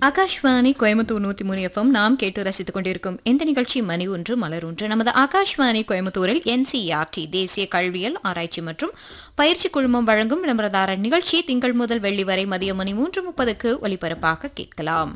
ஆகாஷ்வாணி கோயம்புத்தூர் நூத்தி மூணு எஃப்எம் நாம் கேட்டு ரசித்துக் கொண்டிருக்கும் இந்த நிகழ்ச்சி மணி ஒன்று மலர் ஒன்று நமது ஆகாஷ்வாணி கோயம்புத்தூரில் என்சிஆர்டி தேசிய கல்வியல் ஆராய்ச்சி மற்றும் பயிற்சி குழுமம் வழங்கும் விளம்பரதாரர் நிகழ்ச்சி திங்கள் முதல் வெள்ளி வரை மதியம் மணி மூன்று முப்பதுக்கு ஒலிபரப்பாக கேட்கலாம்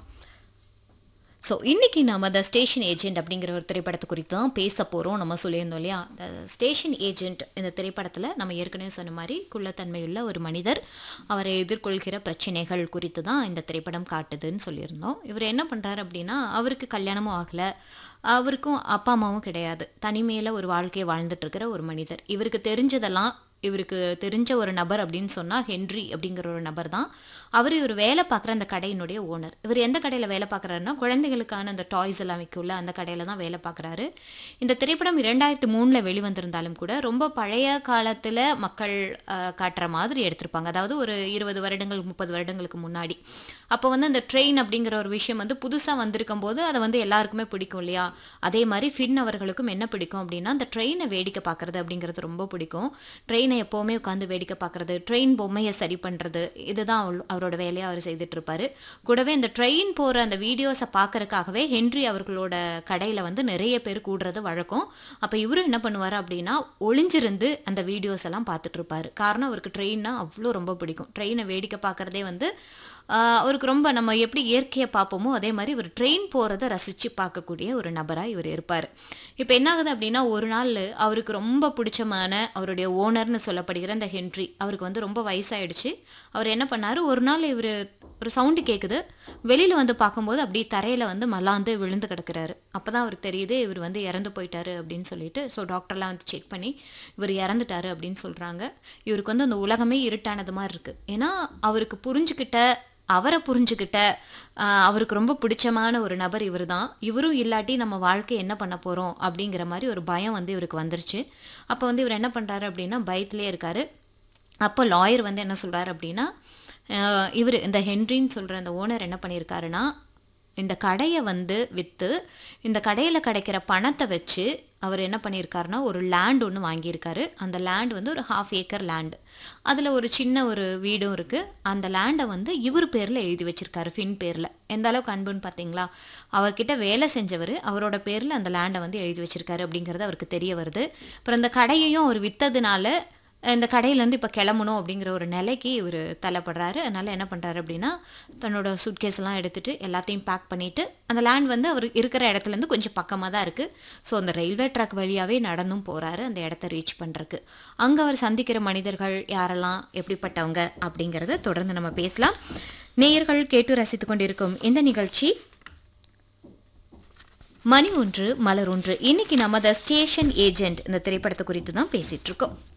ஸோ இன்னைக்கு நம்ம த ஸ்டேஷன் ஏஜென்ட் அப்படிங்கிற ஒரு திரைப்படத்தை குறித்து தான் பேச போகிறோம் நம்ம சொல்லியிருந்தோம் இல்லையா த ஸ்டேஷன் ஏஜென்ட் இந்த திரைப்படத்தில் நம்ம ஏற்கனவே சொன்ன மாதிரி குள்ளத்தன்மையுள்ள ஒரு மனிதர் அவரை எதிர்கொள்கிற பிரச்சனைகள் குறித்து தான் இந்த திரைப்படம் காட்டுதுன்னு சொல்லியிருந்தோம் இவர் என்ன பண்ணுறாரு அப்படின்னா அவருக்கு கல்யாணமும் ஆகலை அவருக்கும் அப்பா அம்மாவும் கிடையாது தனிமையில் ஒரு வாழ்க்கையை வாழ்ந்துட்டு இருக்கிற ஒரு மனிதர் இவருக்கு தெரிஞ்சதெல்லாம் இவருக்கு தெரிஞ்ச ஒரு நபர் அப்படின்னு சொன்னால் ஹென்றி அப்படிங்கிற ஒரு நபர் தான் அவர் இவர் வேலை பார்க்குற அந்த கடையினுடைய ஓனர் இவர் எந்த கடையில் வேலை பார்க்குறாருன்னா குழந்தைகளுக்கான அந்த டாய்ஸ் எல்லாம் விற்குள்ள அந்த கடையில் தான் வேலை பார்க்குறாரு இந்த திரைப்படம் இரண்டாயிரத்து மூணில் வெளிவந்திருந்தாலும் கூட ரொம்ப பழைய காலத்தில் மக்கள் அஹ், காட்டுற மாதிரி எடுத்திருப்பாங்க அதாவது ஒரு இருபது வருடங்கள் முப்பது வருடங்களுக்கு முன்னாடி அப்போ வந்து அந்த ட்ரெயின் அப்படிங்கிற ஒரு விஷயம் வந்து புதுசாக வந்திருக்கும் போது அதை வந்து எல்லாருக்குமே பிடிக்கும் இல்லையா அதே மாதிரி ஃபின் அவர்களுக்கும் என்ன பிடிக்கும் அப்படின்னா அந்த ட்ரெயினை வேடிக்கை பார்க்குறது அப்படிங்கிறது ரொம்ப பிடிக்கும் ட்ரெயினை எப்போவுமே உட்காந்து வேடிக்கை பார்க்குறது ட்ரெயின் பொம்மையை சரி பண்ணுறது இதுதான் அவள்- அவரோட வேலையாக அவர் செய்துட்டு இருப்பாரு கூடவே இந்த ட்ரெயின் போகிற அந்த வீடியோஸை பார்க்கறதுக்காகவே ஹென்றி அவர்களோட கடையில் வந்து நிறைய பேர் கூடுறது வழக்கம் அப்போ இவரு என்ன பண்ணுவார் அப்படின்னா ஒளிஞ்சிருந்து அந்த வீடியோஸ் எல்லாம் பார்த்துட்டு இருப்பாரு காரணம் அவருக்கு ட்ரெயின்னா அவ்வளோ ரொம்ப பிடிக்கும் ட்ரெயினை வேடிக்கை பார்க்குறதே வந்து ஆஹ் அவருக்கு ரொம்ப நம்ம எப்படி இயற்கையை பார்ப்போமோ அதே மாதிரி இவர் ட்ரெயின் போகிறத ரசித்து பார்க்கக்கூடிய ஒரு நபராக இவர் இருப்பார் இப்போ என்ன ஆகுது அப்படின்னா ஒரு நாள் அவருக்கு ரொம்ப பிடிச்சமான அவருடைய ஓனர்னு சொல்லப்படுகிற இந்த ஹென்றி அவருக்கு வந்து ரொம்ப வயசாயிடுச்சு அவர் என்ன பண்ணாரு ஒரு நாள் இவர் ஒரு சவுண்டு கேட்குது வெளியில் வந்து பார்க்கும்போது அப்படியே தரையில் வந்து மல்லாந்து விழுந்து கிடக்குறாரு அப்போ தான் அவருக்கு தெரியுது இவர் வந்து இறந்து போயிட்டாரு அப்படின்னு சொல்லிட்டு ஸோ டாக்டர்லாம் வந்து செக் பண்ணி இவர் இறந்துட்டாரு அப்படின்னு சொல்கிறாங்க இவருக்கு வந்து அந்த உலகமே இருட்டானது மாதிரி இருக்குது ஏன்னா அவருக்கு புரிஞ்சுக்கிட்ட அவரை புரிஞ்சுக்கிட்ட ஆஹ், அவருக்கு ரொம்ப பிடிச்சமான ஒரு நபர் இவர் தான் இவரும் இல்லாட்டி நம்ம வாழ்க்கை என்ன பண்ண போகிறோம் அப்படிங்கிற மாதிரி ஒரு பயம் வந்து இவருக்கு வந்துருச்சு அப்போ வந்து இவர் என்ன பண்ணுறாரு அப்படின்னா பயத்திலே இருக்காரு அப்போ லாயர் வந்து என்ன சொல்கிறாரு அப்படின்னா இவர் இந்த ஹென்ரின்னு சொல்கிற அந்த ஓனர் என்ன பண்ணியிருக்காருன்னா இந்த கடையை வந்து விற்று இந்த கடையில் கிடைக்கிற பணத்தை வச்சு அவர் என்ன பண்ணியிருக்காருன்னா ஒரு லேண்ட் ஒன்று வாங்கியிருக்காரு அந்த லேண்ட் வந்து ஒரு ஹாஃப் ஏக்கர் லேண்டு அதில் ஒரு சின்ன ஒரு வீடும் இருக்குது அந்த லேண்டை வந்து இவர் பேரில் எழுதி வச்சிருக்காரு ஃபின் பேரில் எந்த அளவுக்கு அன்புன்னு பார்த்தீங்களா அவர்கிட்ட வேலை செஞ்சவர் அவரோட பேரில் அந்த லேண்டை வந்து எழுதி வச்சிருக்காரு அப்படிங்கிறது அவருக்கு தெரிய வருது அப்புறம் இந்த கடையையும் அவர் விற்றதுனால இந்த கடையிலேருந்து இப்போ கிளம்பணும் அப்படிங்கிற ஒரு நிலைக்கு இவர் தள்ளப்படுறாரு அதனால் என்ன பண்ணுறாரு அப்படின்னா தன்னோட suitcase எல்லாம் எடுத்துட்டு எல்லாத்தையும் பேக் பண்ணிவிட்டு அந்த லேண்ட் வந்து அவர் இருக்கிற இடத்துலேருந்து கொஞ்சம் பக்கமாக தான் இருக்குது ஸோ அந்த ரயில்வே ட்ராக் வழியாகவே நடந்தும் போகிறாரு அந்த இடத்த ரீச் பண்ணுறக்கு அங்கே அவர் சந்திக்கிற மனிதர்கள் யாரெல்லாம் எப்படிப்பட்டவங்க அப்படிங்கிறத தொடர்ந்து நம்ம பேசலாம் நேயர்கள் கேட்டு ரசித்து கொண்டிருக்கும் இந்த நிகழ்ச்சி மணி ஒன்று மலர் ஒன்று இன்னைக்கு நம்ம த ஸ்டேஷன் ஏஜென்ட் இந்த திரைப்படத்தை குறித்து தான் பேசிட்டு இருக்கோம்